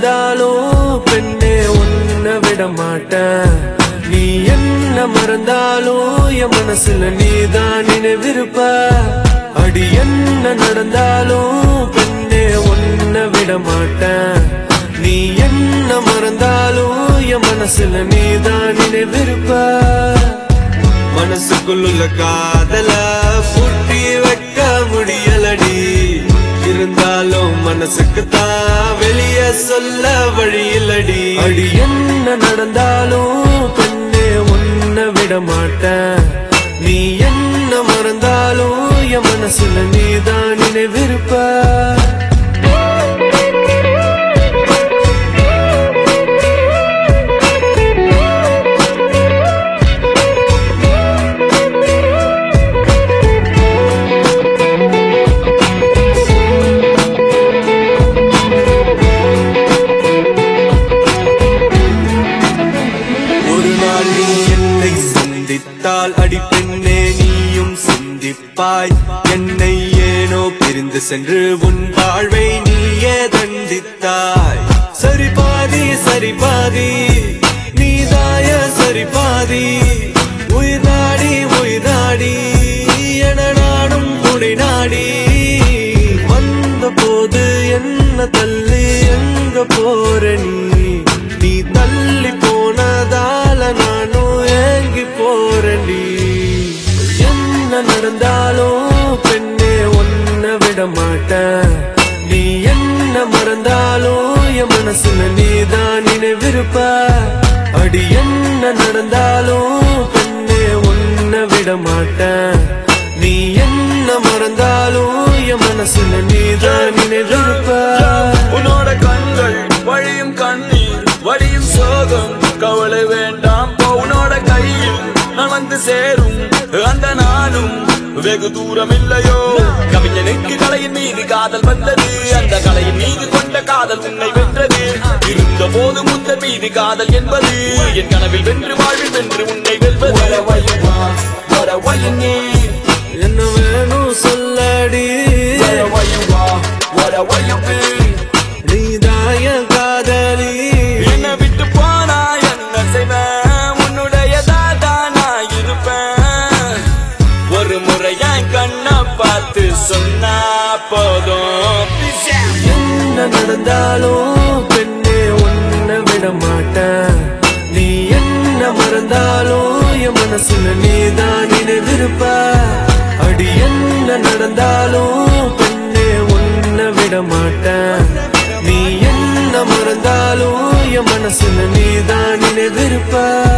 நடந்தாலும் பெண்ணே உன்னை விட மாட்டேன் நீ என்ன மறந்தாலும் என் மனசுல நீதான் நினைவிருப்ப அடி என்ன நடந்தாலும் பெண்ணே உன்னை விட மாட்டேன் நீ என்ன மறந்தாலும் என் மனசுல நீதான் நினைவிருப்ப மனசுக்குள்ள காதல பூட்டி வைக்க முடியலடி இருந்தாலும் மனசுக்கு தான் வெளிய சொல்ல வழி இல்லடி அடி என்ன நடந்தாலும் பெண்ணே உன்னை விட மாட்டேன் நீ என்ன மறந்தாலும் என் மனசுல நீதான் நினைவிருப்ப ஒரு நாள் நீ என்னை சந்தித்தால் அடி பெண்ணே நீயும் சிந்திப்பாய் என்னை ஏனோ பிரிந்து சென்று உன் வாழ்வை நீயே தண்டித்தாய் சரி பாதி சரி பாதி நீதாய சரி பாதி உயிர் நாடி உயிர் நாடி என நாடும் உனை நாடி வந்த போது என்ன தள்ளி எங்க போற நீ நீ தள்ளி போனதால நானும் ஏங்கி போறேன்டி என்ன நடந்தாலும் பெண்ணே உன்னை விட மாட்டேன் நீ என்ன மறந்தாலும் என் மனசுல நீதான் நினைவிருப்ப அடி என்ன நடந்தாலும் பெண்ணே உன்னை விட மாட்டேன் நீ என்ன மறந்தாலும் என் மனசுல நீதான் நினைவிருப்ப உன்னோட கண்கள் வழியும் கண்ணீர் வழியும் சோகம் கவலை வேண்டாம் போ உன்னோட கையில் நான் வந்து சேரும் அந்த நானும் வெகு தூரம் இல்லையோ கவிஞனுக்கு கலையின் மீது காதல் வந்தது அந்த கலையின் மீது கொண்ட காதல் உன்னை வென்றது இருந்த போது முத்த மீது காதல் என்பது என் கனவில் வென்று வாழ்வில் வென்று உன்னை வெல்வது வர வயன் நீ என்ன வேணும் சொல்லடி வர வயம் நீதாய காதலி என்ன விட்டு போனா என்ன செய்வேன் உன்னுடைய தாத்தா நான் இருப்பேன் ஒரு முறை என் கண்ணை பார்த்து சொன்னா போதும் என்ன நடந்தாலும் பெண்ணே உன்னை விட மாட்டேன் நீ என்ன மறந்தாலும் என் மனசுல நீதான் நினைவிருப்ப அடி என்ன நடந்தாலும் பெண்ணே உன்னை விட மாட்டேன் நீ என்ன மறந்தாலும் என் மனசுல நீதான் நினைவிருப்ப